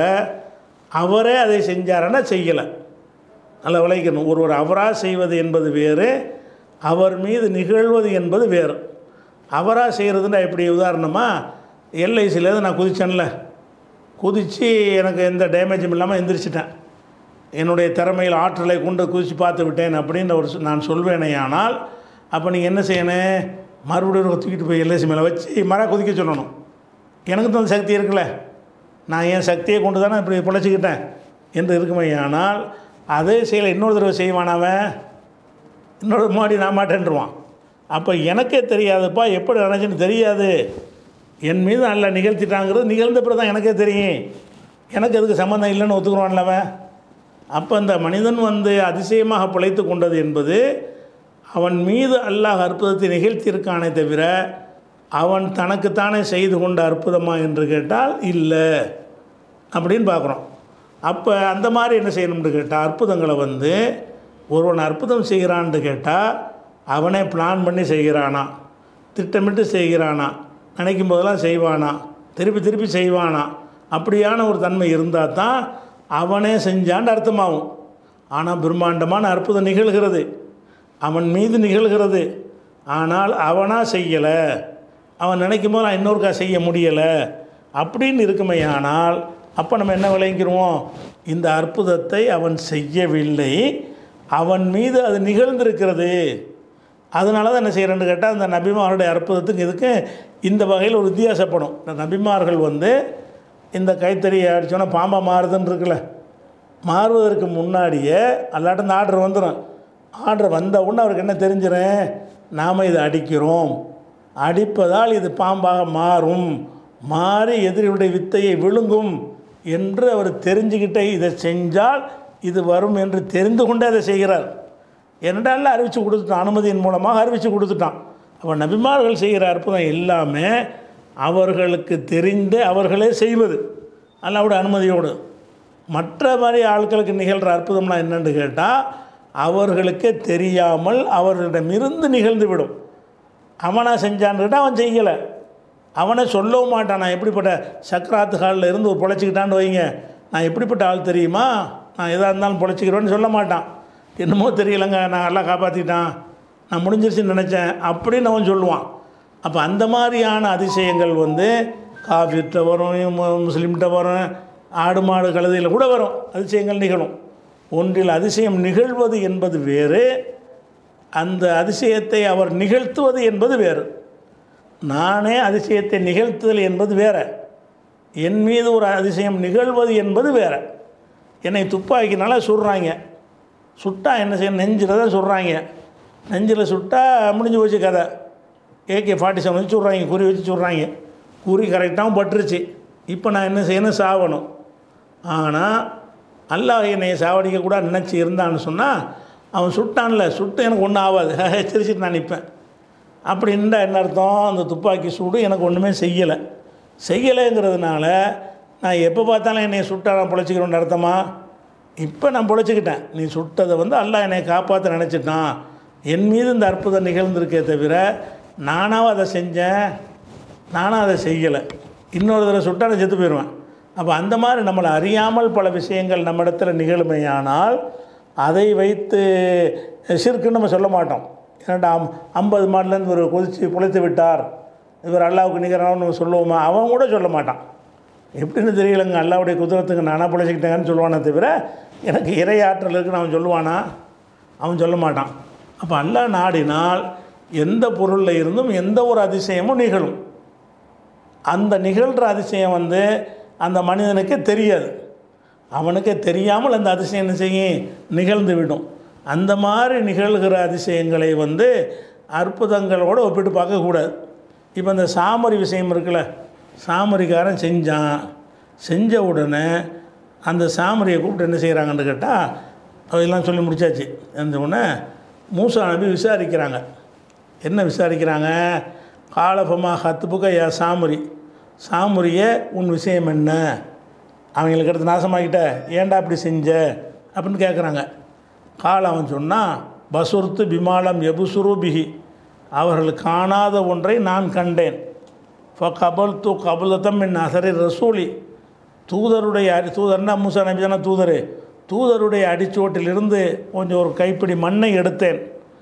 S2: அவரே அதை செஞ்சாரன்னா செய்யலை நல்லா விளைக்கணும் ஒருவர் அவராக செய்வது என்பது வேறு அவர் மீது நிகழ்வது என்பது வேறு அவராக செய்கிறதுன்னா எப்படி உதாரணமாக எல்ஐசிலேருந்து நான் குதிச்சேன்ல குதித்து எனக்கு எந்த டேமேஜும் இல்லாமல் எந்திரிச்சிட்டேன் என்னுடைய திறமையில் ஆற்றலை கொண்டு குதித்து பார்த்து விட்டேன் அப்படின்னு ஒரு சொ- நான் சொல்வேனேயானால் அப்போ நீங்கள் என்ன செய்யணும் மறுபடியும் ஒரு தூக்கிட்டு போய் எல்ஐசி மேலே வச்சு மர குதிக்க சொல்லணும் எனக்கு தான் சக்தி இருக்குல்ல நான் என் சக்தியை கொண்டு தானே இப்படி பிழைச்சிக்கிட்டேன் என்று இருக்குமே ஆனால் அதே செயலை இன்னொரு தடவை செய்வான் அவன் இன்னொரு மாடி நான் மாட்டேன்ருவான் அப்போ எனக்கே தெரியாதுப்பா எப்படி நினச்சுன்னு தெரியாது என் மீது நல்லா நிகழ்த்திட்டாங்கிறது நிகழ்ந்த பிறகு தான் எனக்கே தெரியும் எனக்கு அதுக்கு சம்மந்தம் இல்லைன்னு ஒத்துக்குறான்ல அவன் அப்போ அந்த மனிதன் வந்து அதிசயமாக பிழைத்து கொண்டது என்பது அவன் மீது அல்லாஹ் அற்புதத்தை நிகழ்த்தியிருக்கானே தவிர அவன் தனக்குத்தானே செய்து கொண்ட அற்புதமா என்று கேட்டால் இல்லை அப்படின்னு பார்க்குறோம் அப்போ அந்த மாதிரி என்ன செய்யணும்னு கேட்டால் அற்புதங்களை வந்து ஒருவன் அற்புதம் செய்கிறான்னு கேட்டால் அவனே பிளான் பண்ணி செய்கிறானா திட்டமிட்டு செய்கிறானா நினைக்கும் போதெல்லாம் செய்வானா திருப்பி திருப்பி செய்வானா அப்படியான ஒரு தன்மை இருந்தால் தான் அவனே செஞ்சான்னு அர்த்தமாகும் ஆனால் பிரம்மாண்டமான அற்புதம் நிகழ்கிறது அவன் மீது நிகழ்கிறது ஆனால் அவனாக செய்யலை அவன் நினைக்கும் போது நான் இன்னொருக்கா செய்ய முடியலை அப்படின்னு இருக்குமே ஆனால் அப்போ நம்ம என்ன விளங்கிக்கிறோம் இந்த அற்புதத்தை அவன் செய்யவில்லை அவன் மீது அது நிகழ்ந்திருக்கிறது அதனால தான் என்ன செய்கிறேன்னு கேட்டால் அந்த நபிமாருடைய அற்புதத்துக்கு இதுக்கு இந்த வகையில் ஒரு வித்தியாசப்படும் இந்த நபிமார்கள் வந்து இந்த கைத்தறி அடித்தோன்னா பாம்பா மாறுதுன்னு இருக்குல்ல மாறுவதற்கு முன்னாடியே அல்லாட்ட இந்த ஆர்டர் வந்துடும் ஆர்டர் வந்த உடனே அவருக்கு என்ன தெரிஞ்சிடும் நாம் இதை அடிக்கிறோம் அடிப்பதால் இது பாம்பாக மாறும் மாறி எதிரியுடைய வித்தையை விழுங்கும் என்று அவர் தெரிஞ்சுக்கிட்டே இதை செஞ்சால் இது வரும் என்று தெரிந்து கொண்டே அதை செய்கிறார் என்னடால அறிவித்து கொடுத்துட்டான் அனுமதியின் மூலமாக அறிவித்து கொடுத்துட்டான் அப்போ நபிமார்கள் செய்கிற அற்புதம் எல்லாமே அவர்களுக்கு தெரிந்து அவர்களே செய்வது அல்லாவுடைய அனுமதியோடு மற்ற மாதிரி ஆட்களுக்கு நிகழ்கிற அற்புதம்னா என்னன்னு கேட்டால் அவர்களுக்கே தெரியாமல் அவர்களிடமிருந்து நிகழ்ந்து விடும் அவனா செஞ்சான்னு கேட்டால் அவன் செய்யலை அவனை சொல்லவும் மாட்டான் நான் எப்படிப்பட்ட சக்கராத்து ஹாலில் இருந்து ஒரு பொழைச்சிக்கிட்டான்னு வைங்க நான் எப்படிப்பட்ட ஆள் தெரியுமா நான் எதாக இருந்தாலும் பொழைச்சிக்கிறோன்னு சொல்ல மாட்டான் என்னமோ தெரியலங்க நான் எல்லாம் காப்பாற்றிட்டான் நான் முடிஞ்சிருச்சுன்னு நினச்சேன் அப்படின்னு அவன் சொல்லுவான் அப்போ அந்த மாதிரியான அதிசயங்கள் வந்து காஃபிட்ட வரும் மு- முஸ்லீம்கிட்ட வரும் ஆடு மாடு கழுதையில் கூட வரும் அதிசயங்கள் நிகழும் ஒன்றில் அதிசயம் நிகழ்வது என்பது வேறு அந்த அதிசயத்தை அவர் நிகழ்த்துவது என்பது வேறு நானே அதிசயத்தை நிகழ்த்துதல் என்பது வேற என் மீது ஒரு அதிசயம் நிகழ்வது என்பது வேற என்னை துப்பாக்கினால சுடுறாங்க சுட்டா என்ன செய்யணும் நெஞ்சில் தான் சுடுறாங்க நெஞ்சில் சுட்டா முடிஞ்சு போச்சு கதை ஏகே ஃபார்ட்டி செவன் வச்சு சுடுறாங்க குறி வச்சு சுடுறாங்க குறி கரெக்டாகவும் பட்டுருச்சு இப்போ நான் என்ன செய்யணும் சாவணும் ஆனால் அல்லாஹ் என்னை சாவடிக்கக்கூடாது நினச்சி இருந்தான்னு சொன்னால் அவன் சுட்டான்ல சுட்டு எனக்கு ஒன்றும் ஆகாது சிரிச்சிட்டு நான் நிற்பேன் அப்படி இருந்தால் என்ன அர்த்தம் அந்த துப்பாக்கி சூடு எனக்கு ஒன்றுமே செய்யலை செய்யலைங்கிறதுனால நான் எப்போ பார்த்தாலும் என்னை சுட்டா நான் பொழைச்சிக்கிறோன்னு அர்த்தமா இப்போ நான் பொழைச்சிக்கிட்டேன் நீ சுட்டதை வந்து அல்லாஹ் என்னை காப்பாற்ற நினச்சிட்டான் என் மீது இந்த அற்புதம் நிகழ்ந்திருக்கே தவிர நானாவும் அதை செஞ்சேன் நானும் அதை செய்யலை இன்னொரு தடவை சுட்டா நான் செத்து போயிடுவேன் அப்போ அந்த மாதிரி நம்மளை அறியாமல் பல விஷயங்கள் நம்ம இடத்துல நிகழுமையானால் அதை வைத்து சிறுக்குன்னு நம்ம சொல்ல மாட்டோம் ஏன்னாடா அம் ஐம்பது மாடலேருந்து ஒரு கொதித்து புழைத்து விட்டார் இவர் அல்லாவுக்கு நிகரானு நம்ம சொல்லுவோமா அவன் கூட சொல்ல மாட்டான் எப்படின்னு தெரியலங்க அல்லாவுடைய குதிரத்துக்கு நானாக பிழைச்சிக்கிட்டேங்கன்னு சொல்லுவானே தவிர எனக்கு இறை ஆற்றல் இருக்குன்னு அவன் சொல்லுவானா அவன் சொல்ல மாட்டான் அப்போ அல்லாஹ் நாடினால் எந்த பொருளில் இருந்தும் எந்த ஒரு அதிசயமும் நிகழும் அந்த நிகழ்கிற அதிசயம் வந்து அந்த மனிதனுக்கு தெரியாது அவனுக்கு தெரியாமல் அந்த அதிசயம் என்ன செய்யும் நிகழ்ந்து விடும் அந்த மாதிரி நிகழ்கிற அதிசயங்களை வந்து அற்புதங்களோடு ஒப்பிட்டு பார்க்கக்கூடாது இப்போ இந்த சாமரி விஷயம் இருக்குல்ல சாமரிக்காரன் செஞ்சான் செஞ்ச உடனே அந்த சாமரியை கூப்பிட்டு என்ன செய்கிறாங்கன்னு கேட்டால் அதெல்லாம் சொல்லி முடிச்சாச்சு அந்த உடனே மூசா நபி விசாரிக்கிறாங்க என்ன விசாரிக்கிறாங்க காலபமா ஹத்துப்புக்க யா சாமுரி சாமுரியை உன் விஷயம் என்ன அவங்களுக்கு எடுத்து நாசமாக்கிட்ட ஏன்டா அப்படி செஞ்ச அப்படின்னு கேட்குறாங்க கால அவன் சொன்னான் பசுர்த்து பிமாலம் எபுசுரு பிஹி அவர்கள் காணாத ஒன்றை நான் கண்டேன் ஃப கபல் து கபலத்தம் என் அசரி ரசூலி தூதருடைய அடி தூதர்னா மூசா நபி தானே தூதர் தூதருடைய அடிச்சுவட்டிலிருந்து கொஞ்சம் ஒரு கைப்பிடி மண்ணை எடுத்தேன்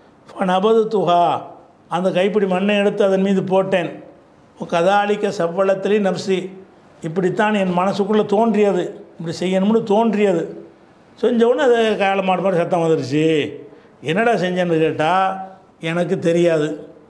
S2: நபது துஹா அந்த கைப்பிடி மண்ணை எடுத்து அதன் மீது போட்டேன் கதாலிக்க சவ்வளத்திலே நப்சி இப்படித்தான் என் மனசுக்குள்ளே தோன்றியது இப்படி செய்யணும்னு தோன்றியது செஞ்ச உடனே அது காலமாடு மாதிரி சத்தம் வந்துருச்சு என்னடா செஞ்சேன்னு கேட்டால் எனக்கு தெரியாது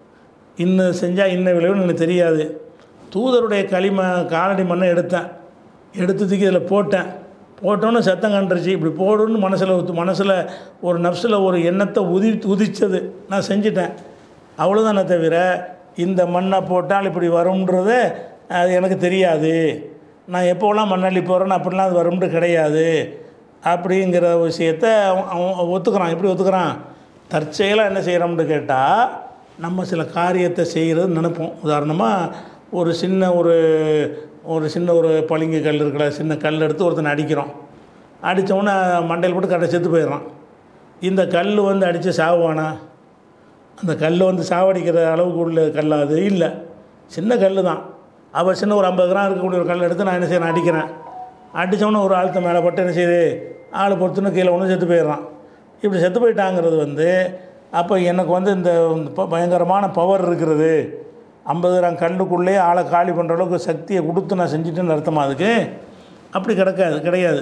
S2: இன்னும் செஞ்சால் இன்ன விளைவுன்னு எனக்கு தெரியாது தூதருடைய களிம காலடி மண்ணை எடுத்தேன் எடுத்து தூக்கி இதில் போட்டேன் போட்டோன்னே சத்தம் கண்டுருச்சு இப்படி போடுன்னு மனசில் மனசில் ஒரு நப்சில் ஒரு எண்ணத்தை உதி உதிச்சது நான் செஞ்சிட்டேன் அவ்வளோதானே தவிர இந்த மண்ணை போட்டால் இப்படி வரும்ன்றது அது எனக்கு தெரியாது நான் எப்போலாம் மண்ணள்ளி போகிறேன்னு அப்படிலாம் அது வரும்னு கிடையாது அப்படிங்கிற விஷயத்த அவன் அவன் ஒத்துக்கிறான் எப்படி ஒத்துக்கிறான் தற்செயலாக என்ன செய்கிறோம்னு கேட்டால் நம்ம சில காரியத்தை செய்கிறது நினைப்போம் உதாரணமாக ஒரு சின்ன ஒரு ஒரு சின்ன ஒரு பளிங்கு கல் இருக்கிற சின்ன கல் எடுத்து ஒருத்தனை அடிக்கிறோம் அடித்தவொடனே மண்டையில் போட்டு கரை செத்து போயிடுறான் இந்த கல் வந்து அடித்து சாவுவானா அந்த கல் வந்து சாவடிக்கிற அளவுக்கு உள்ள கல் அது இல்லை சின்ன கல் தான் அவள் சின்ன ஒரு ஐம்பது கிராம் இருக்கக்கூடிய ஒரு கல் எடுத்து நான் என்ன செய்யறேன் அடிக்கிறேன் அடித்தவொடனே ஒரு ஆழ்த்த மேலே பட்டு என்ன செய்யுது ஆள் பொறுத்துன்னு கீழே ஒன்று செத்து போயிடுறான் இப்படி செத்து போயிட்டாங்கிறது வந்து அப்போ எனக்கு வந்து இந்த ப- பயங்கரமான பவர் இருக்கிறது ஐம்பது கிராம் கல்லுக்குள்ளே ஆளை காலி பண்ணுற அளவுக்கு சக்தியை கொடுத்து நான் செஞ்சுட்டேன்னு அர்த்தமா அதுக்கு அப்படி கிடக்காது கிடையாது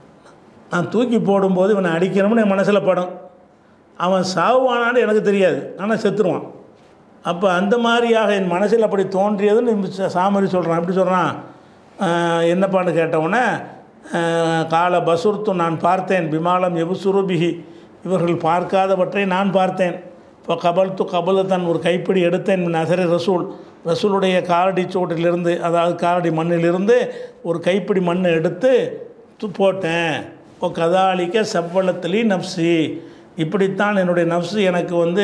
S2: நான் தூக்கி போடும்போது இவனை அடிக்கணும்னு என் மனசில் படம் அவன் சாவுவானான்னு எனக்கு தெரியாது ஆனால் செத்துருவான் அப்போ அந்த மாதிரியாக என் மனசில் அப்படி தோன்றியதுன்னு இந்த சா- சாமரி சொல்கிறான் எப்படி சொல்கிறான் என்னப்பான்னு கேட்டவுடனே ஆஹ், கால பசுர்த்து நான் பார்த்தேன் பிமாலம் எபுசுருபிகி இவர்கள் பார்க்காதவற்றை நான் பார்த்தேன் இப்போ கபல் து கபலத்தன் ஒரு கைப்பிடி எடுத்தேன் நசரி ரசூல் ரசூலுடைய காலடி சோட்டிலிருந்து அதாவது காலடி மண்ணிலிருந்து ஒரு கைப்பிடி மண்ணை எடுத்து து- போட்டேன் இப்போ கதாலிக்க செவ்வளத்திலி நப்சி இப்படித்தான் என்னுடைய நப்சு எனக்கு வந்து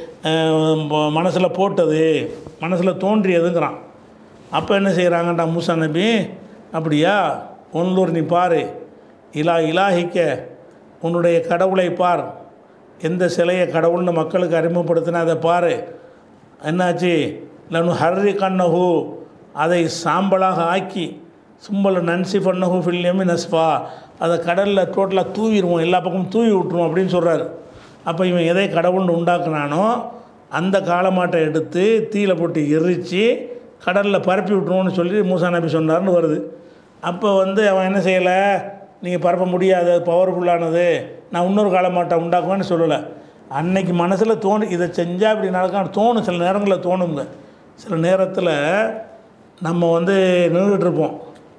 S2: மனசில் போட்டது மனசில் தோன்றியதுங்கிறான் அப்போ என்ன செய்கிறாங்கடா மூசா நபி அப்படியா ஒன்லூர் நீ பாரு இலா இலாஹிக்க உன்னுடைய கடவுளை பார் எந்த சிலையை கடவுள்னு மக்களுக்கு அறிமுகப்படுத்தினா அதை பாரு என்னாச்சு லனு ஹர்ரி கண்ணஹு அதை சாம்பலாக ஆக்கி சும்பல நன்சி பண்ணஹூ ஃபில்யமி நஸ்ஃபா அதை கடலில் டோட்டலாக தூவிடுவோம் எல்லா பக்கமும் தூவி விட்டுருவோம் அப்படின்னு சொல்கிறாரு அப்போ இவன் எதை கடவுள்னு உண்டாக்குனானோ அந்த காலமாட்டை எடுத்து தீயில போட்டு எரித்து கடலில் பரப்பி விட்டுருவோம்னு சொல்லி மூசா நபி சொன்னார்னு வருது அப்போ வந்து அவன் என்ன செய்யலை நீங்கள் பரப்ப முடியாது அது பவர்ஃபுல்லானது நான் இன்னொரு காலமாட்டை உண்டாக்குவேன்னு சொல்லலை அன்னைக்கு மனசில் தோணு இதை செஞ்சால் இப்படி நடக்கும் தோணும் சில நேரங்களில் தோணுங்க சில நேரத்தில் நம்ம வந்து நின்றுட்டு இருப்போம்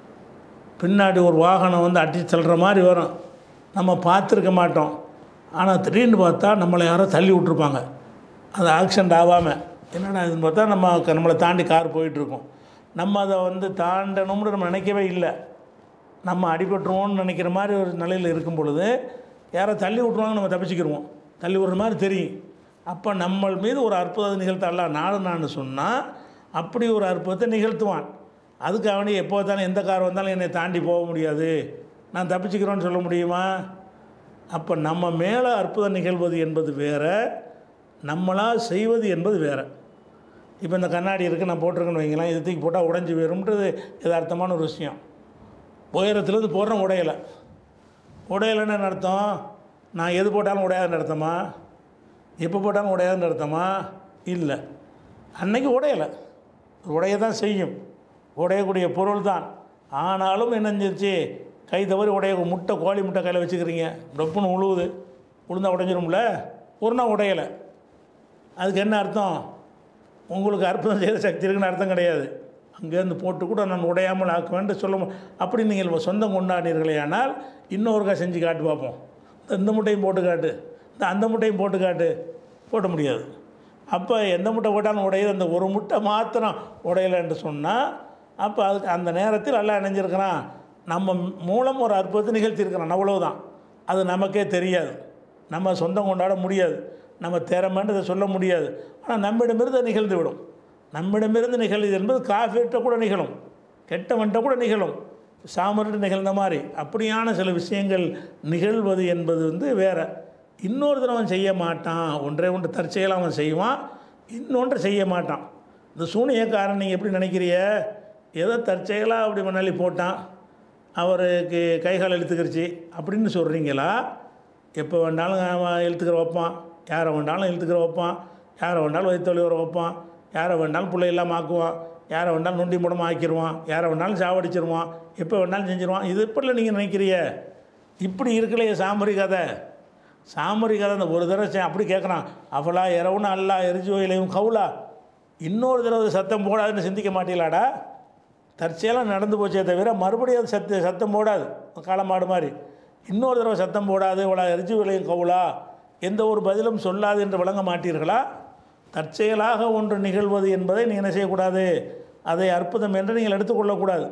S2: பின்னாடி ஒரு வாகனம் வந்து அடி செல்கிற மாதிரி வரும் நம்ம பார்த்துருக்க மாட்டோம் ஆனால் திடீர்னு பார்த்தா நம்மளை யாரோ தள்ளி விட்ருப்பாங்க அது ஆக்சிடெண்ட் ஆகாமல் என்னடா இதுன்னு பார்த்தா நம்ம நம்மளை தாண்டி கார் போயிட்டுருக்கோம் நம்ம அதை வந்து தாண்டணும்னு நம்ம நினைக்கவே இல்லை நம்ம அடிபட்டுருவோம்னு நினைக்கிற மாதிரி ஒரு நிலையில் இருக்கும் பொழுது யாரோ தள்ளி விட்ருவாங்க நம்ம தப்பிச்சுக்கிடுவோம் தள்ளி விடுற மாதிரி தெரியும் அப்போ நம்ம மீது ஒரு அற்புதத்தை நிகழ்த்தல்ல நாடு நான் சொன்னால் அப்படி ஒரு அற்புதத்தை நிகழ்த்துவான் அதுக்கு அவனே எப்போ வந்தாலும் எந்த கார் வந்தாலும் என்னை தாண்டி போக முடியாது நான் தப்பிச்சுக்கிறோன்னு சொல்ல முடியுமா அப்போ நம்ம மேலே அற்புதம் நிகழ்வது என்பது வேற நம்மளால் செய்வது என்பது வேற இப்போ இந்த கண்ணாடி இருக்குது நான் போட்டிருக்கேன்னு வைங்களேன் இது தூக்கி போட்டால் உடஞ்சி போயிரும்ன்றது யதார்த்தமான ஒரு விஷயம் உயரத்துலேருந்து போடுறேன் உடையலை உடையலைன்னு என்ன அர்த்தம் நான் எது போட்டாலும் உடையாதுன்னு அர்த்தமா எப்போ போட்டாலும் உடையாதுன்னு அர்த்தமா இல்லை அன்னைக்கு உடையலை உடைய தான் செய்யும் உடையக்கூடிய பொருள் தான் ஆனாலும் என்ன செஞ்சிருச்சு கை தவறி உடைய முட்டை கோழி முட்டை கையில் வச்சுக்கிறீங்க டொப்புன்னு உழுவுது உளுந்தா உடைஞ்சிரும்ல ஒரு நாள் உடையலை அதுக்கு என்ன அர்த்தம் உங்களுக்கு அற்புதம் செய்கிற சக்தி இருக்குன்னு அர்த்தம் கிடையாது அங்கேருந்து போட்டு கூட நான் உடையாமல் ஆக்குவேன்ட்டு சொல்ல மு- அப்படி நீங்கள் சொந்தம் கொண்டாடினீர்களே ஆனால் இன்னொருக்கா செஞ்சு காட்டு பார்ப்போம் இந்த இந்த முட்டையும் போட்டு காட்டு இந்த அந்த முட்டையும் போட்டு காட்டு போட முடியாது அப்போ எந்த முட்டை போட்டாலும் உடையுது அந்த ஒரு முட்டை மாத்திரம் உடையலைன்னு சொன்னால் அப்போ அதுக்கு அந்த நேரத்தில் எல்லாம் இணைஞ்சிருக்கிறான் நம்ம மூலம் ஒரு அற்புதத்தை நிகழ்த்தியிருக்கிறான் அவ்வளவுதான் அது நமக்கே தெரியாது நம்ம சொந்தம் கொண்டாட முடியாது நம்ம திறமைன்றதை சொல்ல முடியாது ஆனால் நம்மிடமிருந்து அது நிகழ்ந்து விடும் நம்மிடமிருந்து நிகழ்வு என்பது காஃபிட்ட கூட நிகழும் கெட்டவன்ட்ட கூட நிகழும் சாமர்கிட்ட நிகழ்ந்த மாதிரி அப்படியான சில விஷயங்கள் நிகழ்வது என்பது வந்து வேற இன்னொரு தடவை அவன் செய்ய மாட்டான் ஒன்றே ஒன்று தற்செயலாக அவன் செய்வான் இன்னொன்று செய்ய மாட்டான் இந்த சூனியக்காரன் நீங்கள் எப்படி நினைக்கிறிய ஏதோ தற்செயலாக அப்படி மணாலி போட்டான் அவருக்கு கை கால் இழுத்துக்கிருச்சு அப்படின்னு சொல்கிறீங்களா எப்போ வேணாலும் அவன் இழுத்துக்கிற வைப்பான் யாரை வேணாலும் இழுத்துக்கிற வைப்பான் யாரை வேணாலும் வயிற்றுவலி வர வைப்பான் யாரை வேணாலும் பிள்ளை இல்லாமல் ஆக்குவான் யாரை வேணாலும் நொண்டி மூடமாக ஆக்கிடுவான் யாரை வேணாலும் சாவடிச்சிருவான் எப்போ வேணாலும் செஞ்சிருவான் இது எப்படில நீங்கள் நினைக்கிறிய இப்படி இருக்கலையே சாமரி கதை சாமரி கதை அந்த ஒரு தடவை செ- அப்படி கேட்குறான் அவளா இரவுன்னு அல்லா எரிஜு வயலையும் கவுலா இன்னொரு தடவை சத்தம் போடாதுன்னு சிந்திக்க மாட்டீங்களாடா தற்செயலாக நடந்து போச்சே தவிர மறுபடியும் அது சத்த சத்தம் போடாது காளமாடு மாதிரி இன்னொரு தடவை சத்தம் போடாது இவ்வளோ எரிஜு விளையும் கவுலா எந்த ஒரு பதிலும் சொல்லாது என்று விளங்க மாட்டீர்களா தற்செயலாக ஒன்று நிகழ்வது என்பதை நீங்கள் என்ன செய்யக்கூடாது அதை அற்புதம் என்று நீங்கள் எடுத்துக்கொள்ளக்கூடாது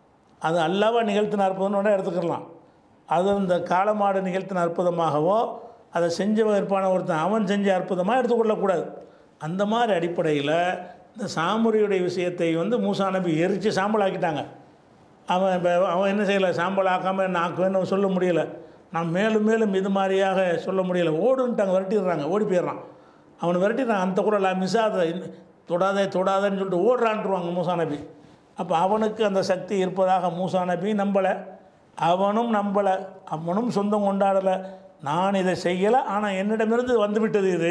S2: அது அல்லவா நிகழ்த்தின அற்புதம்னு வேணா எடுத்துக்கலாம் அது அந்த காளமாடு நிகழ்த்தின அற்புதமாகவோ அதை செஞ்சவன் இருப்பான ஒருத்தன் அவன் செஞ்ச அற்புதமாக எடுத்துக்கொள்ளக்கூடாது அந்த மாதிரி அடிப்படையில் இந்த சாமுரியுடைய விஷயத்தை வந்து மூசா நபி எரித்து சாம்பல் ஆக்கிட்டாங்க அவன் இப்போ அவன் என்ன செய்யலை சாம்பல் ஆக்காமல் என்ன ஆக்குவேன்னு சொல்ல முடியல நான் மேலும் மேலும் இது மாதிரியாக சொல்ல முடியல ஓடுன்ட்டாங்க விரட்டிடுறாங்க ஓடி போயிடுறான் அவனை விரட்டிடுறான் அந்த கூட லா மிஸ்ஸாத தொடாதே தொடாதேன்னு சொல்லிட்டு ஓடுறான்ட்டுருவாங்க மூசா நபி அப்போ அவனுக்கு அந்த சக்தி இருப்பதாக மூசா நபி நம்பலை அவனும் நம்பலை அவனும் சொந்தம் கொண்டாடலை நான் இதை செய்யலை ஆனால் என்னிடமிருந்து வந்துவிட்டது இது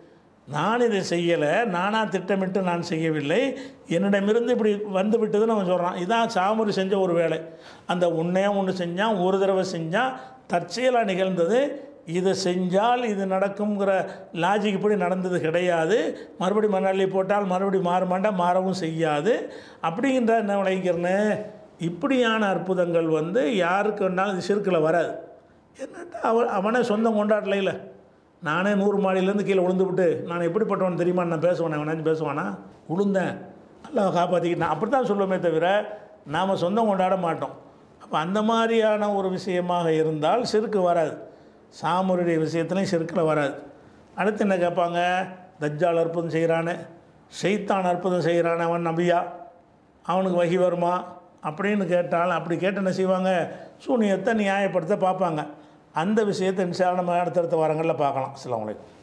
S2: நான் இதை செய்யலை நானாக திட்டமிட்டு நான் செய்யவில்லை என்னிடமிருந்து இப்படி வந்து விட்டதுன்னு அவன் சொல்கிறான் இதான் சாமுரி செஞ்ச ஒரு வேலை அந்த ஒன்றே ஒன்று செஞ்சான் ஒரு தடவை செஞ்சான் தற்செயலாக நிகழ்ந்தது இதை செஞ்சால் இது நடக்குங்கிற லாஜிக் இப்படி நடந்தது கிடையாது மறுபடி மணாலி போட்டால் மறுபடி மாற மாட்டா மாறவும் செய்யாது அப்படிங்கிற என்ன விளைக்கிறேன்னு இப்படியான அற்புதங்கள் வந்து யாருக்கு வேணாலும் இது சிறுக்கில் வராது என்னட்டா அவன் அவனே சொந்தம் கொண்டாடலைல நானே நூறு மாடியிலேருந்து கீழே விழுந்து விட்டு நான் எப்படிப்பட்டவன் தெரியுமா நான் பேசுவேன் அவனாச்சும் பேசுவானா விழுந்தேன் நல்லா காப்பாற்றிக்கிட்டேன் அப்படி தான் சொல்லுவோமே தவிர நாம் சொந்தம் கொண்டாட மாட்டோம் அப்போ அந்த மாதிரியான ஒரு விஷயமாக இருந்தால் சிறுக்கு வராது சாமுருடைய விஷயத்துலையும் சிறுக்கில் வராது அடுத்து என்ன கேட்பாங்க தஜ்ஜால் அற்புதம் செய்கிறானே ஷைத்தான் அற்புதம் செய்கிறானே அவன் நபியா அவனுக்கு வகி வருமா அப்படின்னு கேட்டால் அப்படி கேட்டு என்ன செய்வாங்க சூனியத்தை நியாயப்படுத்த பார்ப்பாங்க அந்த விஷயத்தை நிச்சயம் நம்ம அடுத்தடுத்த வாரங்களில் பார்க்கலாம் அஸ்ஸலாமு அலைக்கும்